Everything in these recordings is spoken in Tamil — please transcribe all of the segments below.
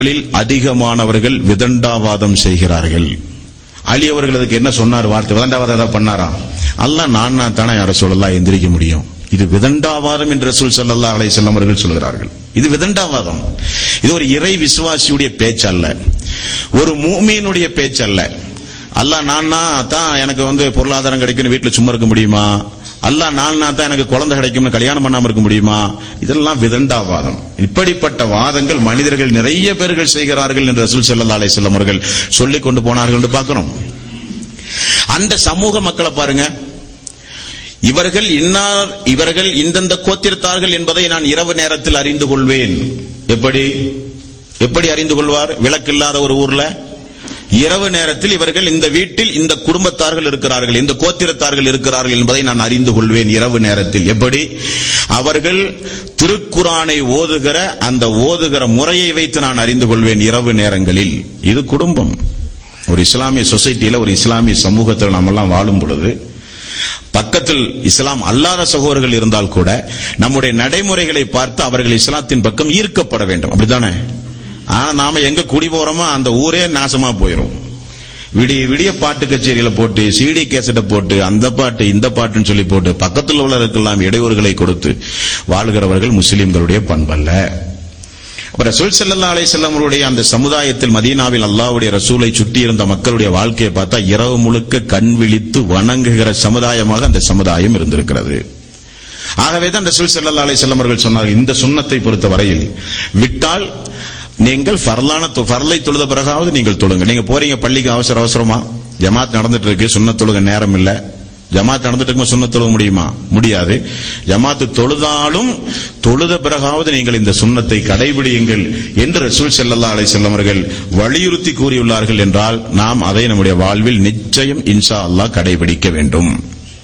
களில் அதிகமானவர்கள் விதண்டாவாதம் செய்கிறார்கள் அலி அவர்கள் அதுக்கு என்ன சொன்னார் வார்த்தை விதண்டாவாதம் ஏதாவது பண்ணாரா அல்லாஹ் நான் நான் தானே யார சொல்லலாம் எந்திரிக்க முடியும் இது விதண்டாவாதம் என்று ரசூல் ஸல்லல்லாஹு அலைஹி வஸல்லம் அவர்கள் சொல்கிறார்கள் இது விதண்டாவாதம் இது ஒரு இறை விசுவாசியுடைய பேச்சு அல்ல ஒரு மூமீனுடைய பேச்சு அல்ல அல்லாஹ் நான் தான் எனக்கு வந்து பொருளாதாரம் கிடைக்கும்னு வீட்டுல சும்மா இருக்க முடியுமா அல்லாஹ் நான் தான் எனக்கு குழந்தை கிடைக்கும்னு கல்யாணம் பண்ணாம இருக்க முடியுமா இதெல்லாம் விதண்டாவாதம் இப்படிப்பட்ட வாதங்கள் மனிதர்கள் நிறைய பேர்கள் செய்கிறார்கள் என்று ரசூல் ஸல்லல்லாஹு அலைஹி வஸல்லம் அவர்கள் சொல்லிக் கொண்டு போனார்கள் என்று பார்க்கிறோம் அந்த சமூக மக்களை பாருங்க இவர்கள் இன்னார் இவர்கள் இந்தந்த கோத்திரத்தார்கள் என்பதை நான் இரவு நேரத்தில் அறிந்து கொள்வேன் எப்படி எப்படி அறிந்து கொள்வார் விளக்கில்லாத ஒரு ஊர்ல இரவு நேரத்தில் இவர்கள் இந்த வீட்டில் இந்த குடும்பத்தார்கள் இருக்கிறார்கள் இந்த கோத்திரத்தார்கள் இருக்கிறார்கள் என்பதை நான் அறிந்து கொள்வேன் இரவு நேரத்தில் எப்படி அவர்கள் திருக்குரானை ஓதுகிற அந்த ஓதுகிற முறையை வைத்து நான் அறிந்து கொள்வேன் இரவு நேரங்களில் இது குடும்பம் ஒரு இஸ்லாமிய சொசைட்டியில ஒரு இஸ்லாமிய சமூகத்தில் நாம் எல்லாம் வாழும் பொழுது பக்கத்தில் இஸ்லாம் அல்லாத சகோதரர்கள் இருந்தால் கூட நம்முடைய நடைமுறைகளை பார்த்து அவர்கள் இஸ்லாத்தின் பக்கம் ஈர்க்கப்பட வேண்டும் அப்படித்தானே ஆனா நாம எங்க குடி போறோமோ அந்த ஊரே நாசமா போயிரும் விடிய விடிய பாட்டு கச்சேரியில போட்டு சிடி கேசட்டை போட்டு அந்த பாட்டு இந்த பாட்டுன்னு சொல்லி போட்டு பக்கத்தில் உள்ளவர்களுக்கெல்லாம் இடையூறுகளை கொடுத்து வாழ்கிறவர்கள் முஸ்லிம்களுடைய பண்பல்ல அப்ப ரசூல் ஸல்லல்லாஹு அலைஹி வஸல்லம் அவருடைய அந்த சமுதாயத்தில் மதீனாவில் அல்லாஹ்வுடைய ரசூலை சுற்றி இருந்த மக்களுடைய வாழ்க்கையை பார்த்தா இரவு முழுக்க கண் விழித்து வணங்குகிற சமுதாயமாக அந்த சமுதாயம் இருந்திருக்கிறது ஆகவே தான் ரசூல் ஸல்லல்லாஹு அலைஹி வஸல்லம் அவர்கள் சொன்னார்கள் இந்த சுன்னத்தை பொறுத்த வரையில் விட்டால் நீங்கள் ஃபர்லான தொ- ஃபர்லை தொழுத பிறகாவது நீங்கள் தொழுங்க நீங்க போறீங்க பள்ளிக்கு அவசர அவசரமா ஜமாத் நடந்துட்டு இருக்கு சுன்ன தொழுக நேரம் இல்ல ஜமாத் நடந்துட்டு இருக்கும்போது சுன்ன தொழுக முடியுமா முடியாது ஜமாத்து தொழுதாலும் தொழுத பிறகாவது நீங்கள் இந்த சுன்னத்தை கடைபிடியுங்கள் என்று ரசூல் ஸல்லல்லாஹு அலைஹி வஸல்லம் அவர்கள் வலியுறுத்தி கூறியுள்ளார்கள் என்றால் நாம் அதை நம்முடைய வாழ்வில் நிச்சயம் இன்ஷா அல்லாஹ் கடைபிடிக்க வேண்டும்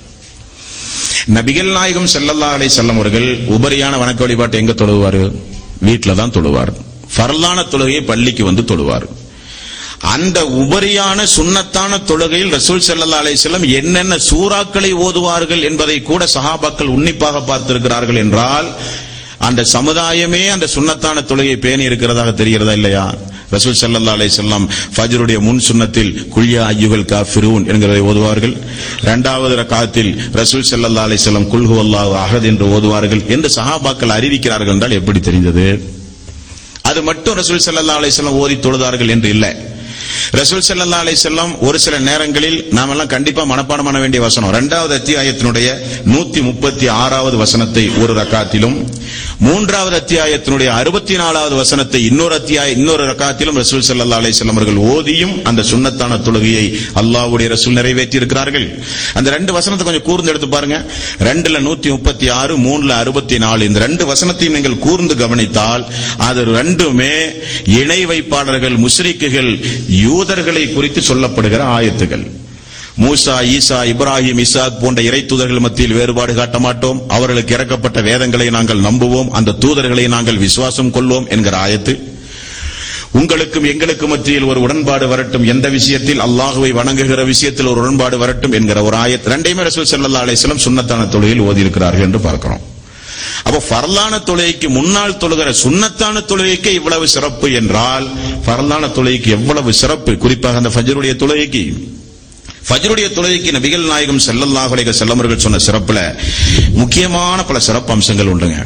நபிகள் நாயகம் ஸல்லல்லாஹு அலைஹி வஸல்லம் அவர்கள் உபரியான வணக்க வழிபாட்டை எங்க தொழுவாரு வீட்ல தான் தொழுவார் ஃபர்லான தொழுகையை பள்ளிக்கு வந்து தொழுவார் அந்த உபரியான சுன்னத்தான தொழுகையில் ரசூல் ஸல்லல்லாஹு அலைஹி வஸல்லம் என்னென்ன சூறாக்களை ஓதுவார்கள் என்பதை கூட சஹாபாக்கள் உன்னிப்பாக பார்த்திருக்கிறார்கள் என்றால் அந்த சமுதாயமே அந்த சுன்னத்தான தொழுகையை பேணி இருக்கிறதாக தெரிகிறதா இல்லையா ரசூல் ஸல்லல்லாஹு அலைஹி வஸல்லம் ஃபஜ்ருடைய முன் சுன்னத்தில் குல்யா அய்யுகல் காஃபிரூன் என்கிறதை ஓதுவார்கள் இரண்டாவது ரக்காத்தில் ரசூல் ஸல்லல்லாஹு அலைஹி வஸல்லம் குல் ஹுவல்லாஹு அஹத் என்று ஓதுவார்கள் என்று சஹாபாக்கள் அறிவிக்கிறார்கள் என்றால் எப்படி தெரிந்தது அது மட்டும் ரசூல் ஸல்லல்லாஹு அலைஹி வஸல்லம் ஓதி தொழுதார்கள் என்று இல்லை ரசூல் ஸல்லல்லாஹு அலைஹி வஸல்லம் ஒரு சில நேரங்களில் நாம எல்லாம் கண்டிப்பா மனப்பாடம் பண்ண வேண்டிய வசனம் இரண்டாவது அத்தியாயத்தினுடைய நூத்தி முப்பத்தி ஆறாவது வசனத்தை ஒரு ரக்காத்திலும் மூன்றாவது அத்தியாயத்தினுடைய அறுபத்தி நாலாவது வசனத்தை இன்னொரு அத்தியாய இன்னொரு ரக்காத்திலும் ரசூல் ஸல்லல்லாஹு அலைஹி வஸல்லம் அவர்கள் ஓதியும் அந்த சுன்னத்தான தொழுகையை அல்லாஹ்வுடைய ரசூல் நிறைவேற்றி இருக்கிறார்கள் அந்த ரெண்டு வசனத்தை கொஞ்சம் கூர்ந்து எடுத்து பாருங்க ரெண்டுல நூத்தி முப்பத்தி ஆறு மூணுல அறுபத்தி நாலு இந்த ரெண்டு வசனத்தையும் நீங்கள் கூர்ந்து கவனித்தால் அது ரெண்டுமே இணை வைப்பாளர்கள் முஸ்ரிக்குகள் யூதர்களை குறித்து சொல்லப்படுகிற ஆயத்துகள் மூசா ஈசா இப்ராஹிம் இசாக் போன்ற இறை தூதர்கள் மத்தியில் வேறுபாடு காட்ட மாட்டோம் அவர்களுக்கு இறக்கப்பட்ட வேதங்களை நாங்கள் நம்புவோம் அந்த தூதர்களை நாங்கள் விசுவாசம் கொள்வோம் என்கிற ஆயத்து உங்களுக்கும் எங்களுக்கும் மத்தியில் ஒரு உடன்பாடு வரட்டும் எந்த விஷயத்தில் அல்லாஹுவை வணங்குகிற விஷயத்தில் ஒரு உடன்பாடு வரட்டும் என்கிற ஒரு ஆயத் ரெண்டையுமே ரசூல் ஸல்லல்லாஹு அலைஹி வஸல்லம் சுன்னத்தான தொழுகையில் ஓதி இருக்கிறார்கள் என்று பார்க்கிறோம் அப்ப ஃபர்லான தொழுகைக்கு முன்னால் தொழுகிற சுன்னத்தான தொழுகைக்கு இவ்வளவு சிறப்பு என்றால் ஃபர்லான தொழுகைக்கு எவ்வளவு சிறப்பு குறிப்பாக அந்த ஃபஜ்ருடைய தொழுகைக்கு ஃபஜ்ருடைய தொழுகைக்கு நபிகள் நாயகம் ஸல்லல்லாஹு அலைஹி வஸல்லம் அவர்கள் சொன்ன சிறப்புல முக்கியமான பல சிறப்பு அம்சங்கள் உண்டுங்க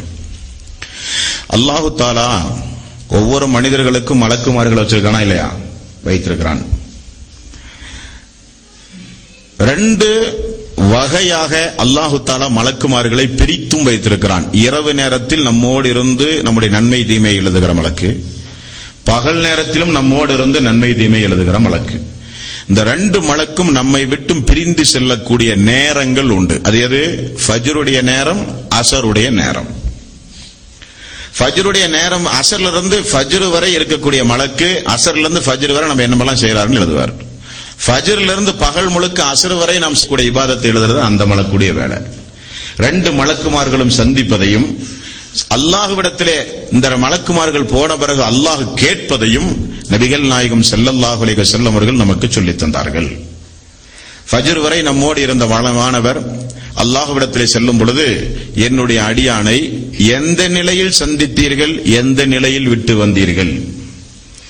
அல்லாஹு தாலா ஒவ்வொரு மனிதர்களுக்கும் மலக்குமார்களை வச்சிருக்கானா இல்லையா வைத்திருக்கிறான் ரெண்டு வகையாக அல்லாஹு தாலா மலக்குமார்களை பிரித்தும் வைத்திருக்கிறான் இரவு நேரத்தில் நம்மோடு இருந்து நம்முடைய நன்மை தீமை எழுதுகிற மலக்கு பகல் நேரத்திலும் நம்மோடு இருந்து நன்மை தீமை எழுதுகிற மலக்கு இந்த ரெண்டு மலக்கும் நம்மை விட்டும் பிரிந்து செல்லக்கூடிய நேரங்கள் உண்டு அது எது ஃபஜ்ருடைய நேரம் அசருடைய நேரம் ஃபஜ்ருடைய நேரம் அசர்ல இருந்து ஃபஜ்ரு வரை இருக்கக்கூடிய மலக்கு அசர்ல இருந்து ஃபஜ்ரு வரை நம்ம என்னமெல்லாம் செய்யறாருன்னு எழுதுவார் ஃபஜ்ர்ல இருந்து பகல் முழுக்க அசர் வரை நாம் கூட இபாதத்தை எழுதுறது அந்த மலக்குடைய வேலை ரெண்டு மலக்குமார்களும் சந்திப்பதையும் அல்லாஹுவிடத்திலே இந்த மலக்குமார்கள் போன பிறகு அல்லாஹ் கேட்பதையும் நபிகள் நாயகம் ஸல்லல்லாஹு அலைஹி வஸல்லம் அவர்கள் நமக்கு சொல்லித் தந்தார்கள் ஃபஜ்ர் வரை நம்மோடு இருந்த வளமானவர் அல்லாஹ்விடத்திலே செல்லும் பொழுது என்னுடைய அடியானை எந்த நிலையில் சந்தித்தீர்கள் எந்த நிலையில் விட்டு வந்தீர்கள்